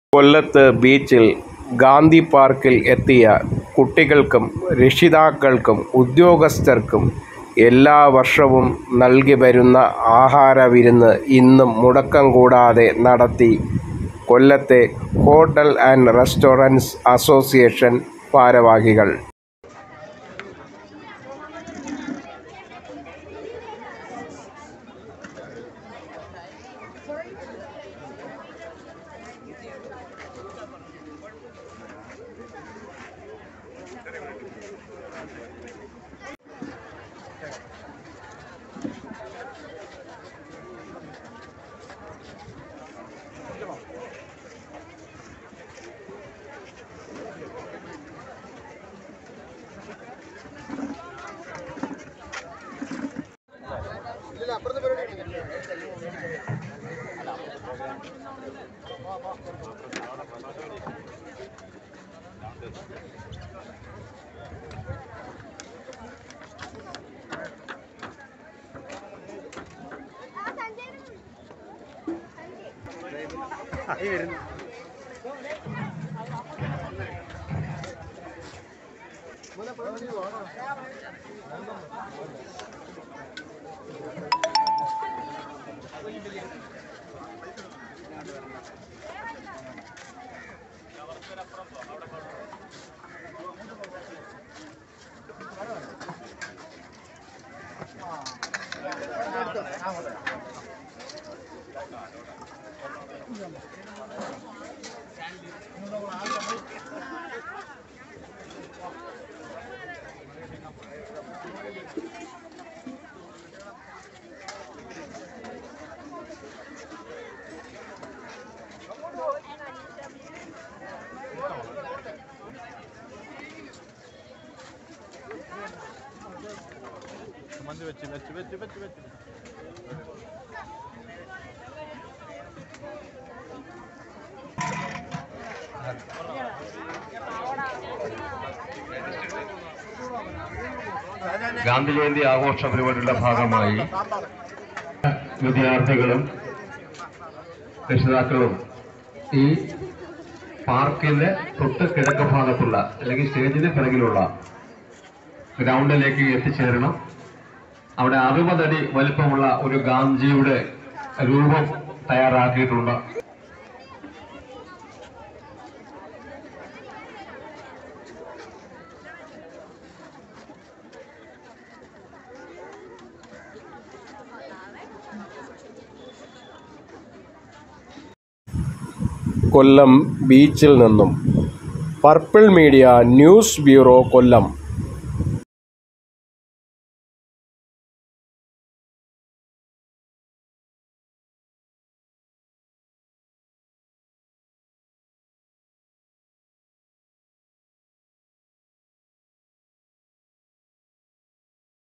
കൊല്ലത്ത് ബീച്ചിൽ ഗാന്ധി പാർക്കിൽ എത്തിയ കുട്ടികൾക്കും രക്ഷിതാക്കൾക്കും ഉദ്യോഗസ്ഥർക്കും എല്ലാ വർഷവും നൽകി വരുന്ന ആഹാരവിരുന്ന് ഇന്നും മുടക്കം കൂടാതെ നടത്തി കൊല്ലത്തെ ഹോട്ടൽ ആൻഡ് റെസ്റ്റോറന്റ്സ് അസോസിയേഷൻ ഭാരവാഹികൾ మంది వచ్చి వచ్చి వచ్చి వచ్చి వచ్చి ഗാന്ധി ജയന്തി ആഘോഷ പരിപാടിയുടെ ഭാഗമായി വിദ്യാർത്ഥികളും രക്ഷിതാക്കളും ഈ പാർക്കിന്റെ തൊട്ട് കിഴക്ക് ഭാഗത്തുള്ള അല്ലെങ്കിൽ സ്റ്റേജിന് പിറകിലുള്ള ഗ്രൗണ്ടിലേക്ക് എത്തിച്ചേരണം അവിടെ അറുപതടി വലിപ്പമുള്ള ഒരു ഗാന്ധിജിയുടെ രൂപം തയ്യാറാക്കിയിട്ടുണ്ട് കൊല്ലം ബീച്ചിൽ നിന്നും പർപ്പിൾ മീഡിയ ന്യൂസ് ബ്യൂറോ കൊല്ലം